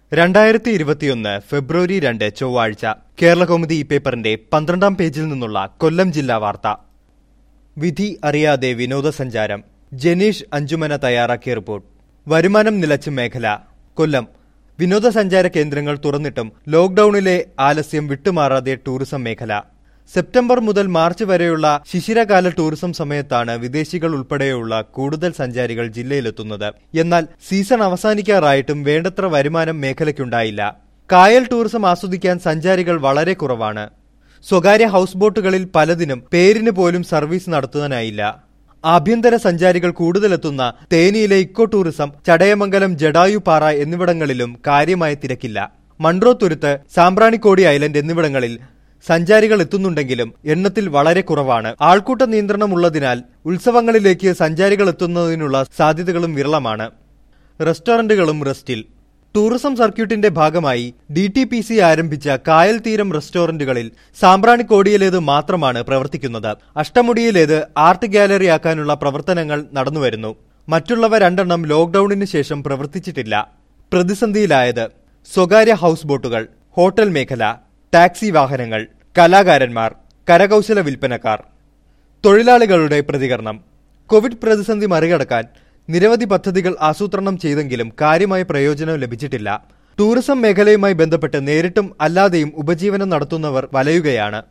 രണ്ടായിരത്തി ഇരുപത്തിയൊന്ന് ഫെബ്രുവരി രണ്ട് ചൊവ്വാഴ്ച കേരളകൗമുദി ഈ പേപ്പറിന്റെ പന്ത്രണ്ടാം പേജിൽ നിന്നുള്ള കൊല്ലം ജില്ലാ വാർത്ത വിധി അറിയാതെ വിനോദസഞ്ചാരം ജനീഷ് അഞ്ചുമന തയ്യാറാക്കിയ റിപ്പോർട്ട് വരുമാനം നിലച്ച മേഖല കൊല്ലം വിനോദസഞ്ചാര കേന്ദ്രങ്ങൾ തുറന്നിട്ടും ലോക്ഡൌണിലെ ആലസ്യം വിട്ടുമാറാതെ ടൂറിസം മേഖല സെപ്റ്റംബർ മുതൽ മാർച്ച് വരെയുള്ള ശിശിരകാല ടൂറിസം സമയത്താണ് വിദേശികൾ ഉൾപ്പെടെയുള്ള കൂടുതൽ സഞ്ചാരികൾ ജില്ലയിലെത്തുന്നത് എന്നാൽ സീസൺ അവസാനിക്കാറായിട്ടും വേണ്ടത്ര വരുമാനം മേഖലയ്ക്കുണ്ടായില്ല കായൽ ടൂറിസം ആസ്വദിക്കാൻ സഞ്ചാരികൾ വളരെ കുറവാണ് സ്വകാര്യ ഹൗസ് ബോട്ടുകളിൽ പലതിനും പേരിന് പോലും സർവീസ് നടത്തുവാനായില്ല ആഭ്യന്തര സഞ്ചാരികൾ കൂടുതലെത്തുന്ന തേനിയിലെ ഇക്കോ ടൂറിസം ചടയമംഗലം ജഡായുപാറ എന്നിവിടങ്ങളിലും കാര്യമായ തിരക്കില്ല മൺട്രോത്തുരുത്ത് സാമ്പ്രാണിക്കോടി ഐലൻഡ് എന്നിവിടങ്ങളിൽ സഞ്ചാരികൾ എത്തുന്നുണ്ടെങ്കിലും എണ്ണത്തിൽ വളരെ കുറവാണ് ആൾക്കൂട്ട നിയന്ത്രണം ഉള്ളതിനാൽ ഉത്സവങ്ങളിലേക്ക് സഞ്ചാരികൾ എത്തുന്നതിനുള്ള സാധ്യതകളും വിരളമാണ് റെസ്റ്റോറന്റുകളും റെസ്റ്റിൽ ടൂറിസം സർക്യൂട്ടിന്റെ ഭാഗമായി ഡി ടി പി സി ആരംഭിച്ച കായൽ തീരം റെസ്റ്റോറന്റുകളിൽ സാമ്പ്രാണിക്കോടിയിലേത് മാത്രമാണ് പ്രവർത്തിക്കുന്നത് അഷ്ടമുടിയിലേത് ആർട്ട് ഗാലറി ആക്കാനുള്ള പ്രവർത്തനങ്ങൾ നടന്നുവരുന്നു മറ്റുള്ളവ രണ്ടെണ്ണം ലോക്ഡൌണിന് ശേഷം പ്രവർത്തിച്ചിട്ടില്ല പ്രതിസന്ധിയിലായത് സ്വകാര്യ ഹൗസ് ബോട്ടുകൾ ഹോട്ടൽ മേഖല ടാക്സി വാഹനങ്ങൾ കലാകാരന്മാർ കരകൗശല വിൽപ്പനക്കാർ തൊഴിലാളികളുടെ പ്രതികരണം കോവിഡ് പ്രതിസന്ധി മറികടക്കാൻ നിരവധി പദ്ധതികൾ ആസൂത്രണം ചെയ്തെങ്കിലും കാര്യമായ പ്രയോജനം ലഭിച്ചിട്ടില്ല ടൂറിസം മേഖലയുമായി ബന്ധപ്പെട്ട് നേരിട്ടും അല്ലാതെയും ഉപജീവനം നടത്തുന്നവർ വലയുകയാണ്